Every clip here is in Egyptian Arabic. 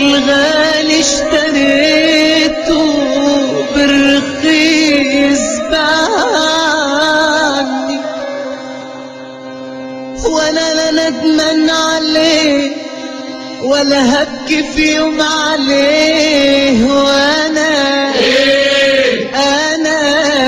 بالغالي اشتريته بالرخيص باعني وانا لا ندمان عليه ولا هبكي في يوم عليه وانا انا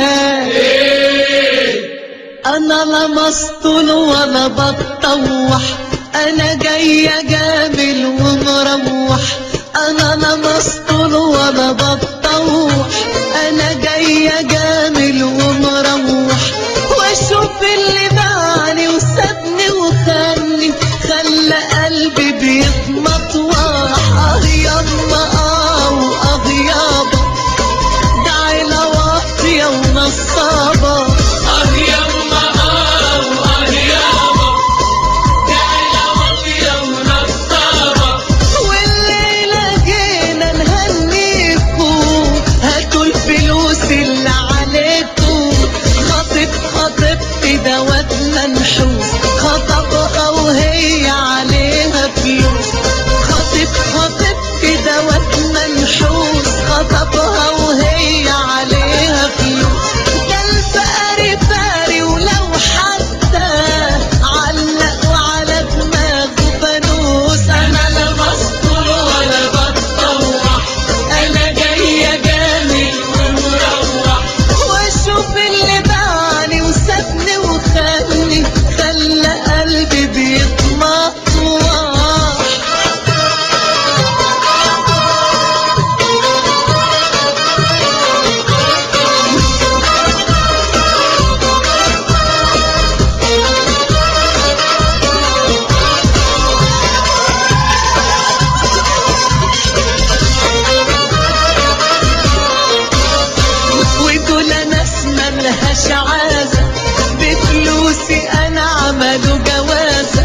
انا لا مسطول ولا بتطوح انا جاية جامل ومروح انا لا مسطول ولا بتطوح انا جاية جامل ومروح واشوف اللي باعني وسابني وخاني خلى قلبي بيتمطوح اه يما اه واه يابا ده عيلة واطية ونصابة اه يما اه واه يابا جعل واطية ونصابة والليلة جينا نهنيكوا هاتوا الفلوس اللي عليكوا خطيب خطيبتي دوت منحوس خطبها وهي عليها فلوس خطيب خطيبتي دوت منحوس خطبها وهي عليها فلوس قلب قاري فاري ولو حتى علق وعلى دماغه فانوس انا لا مسطول ولا بتطوح انا جاية جامل ومروح واشوف اللي باعني وسابني وخاني خلى قلبي بيتمطوح ودول ناس ملهاش عازة بفلوسي انا عملوا جوازة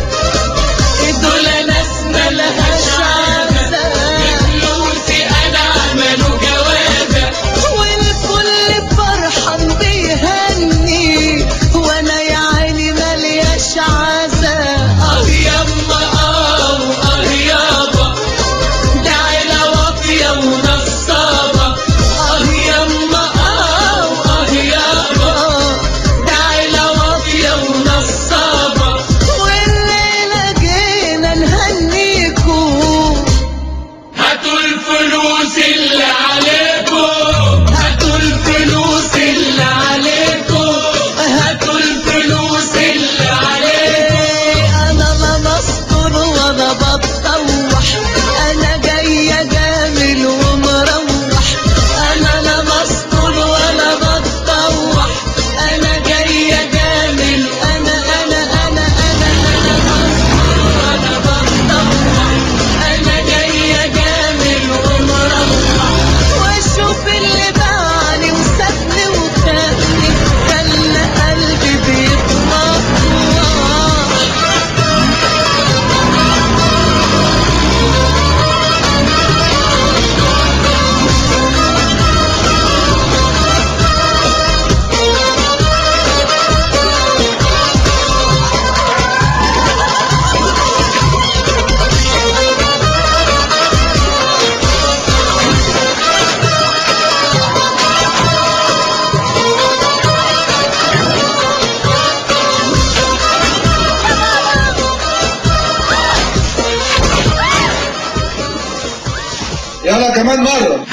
دول ناس ملهاش عازة فلوسي انا عملوا جوازة والكل فرحان بيهني وانا يا عيني ملياش عازة اه يما اه واه يابا جعل واطية ونصابة اه يما اه واه يابا جعل واطية ونصابة والليلة جينا نهنيكوا هاتوا الفلوس اللي عليكم هاتوا الفلوس اللي عليكم هاتوا الفلوس اللي عليكم انا لا مسطول ولا بتطوح انا جاية جامل ومروح انا لا مسطول ولا بتطوح انا جاية جامل انا انا انا انا انا مسطول ولا بتطوح انا جاية جامل ومروح واشوف اللي باعني وسابني وخاني خلى قلبي بيتمطوح يلا كمان مرة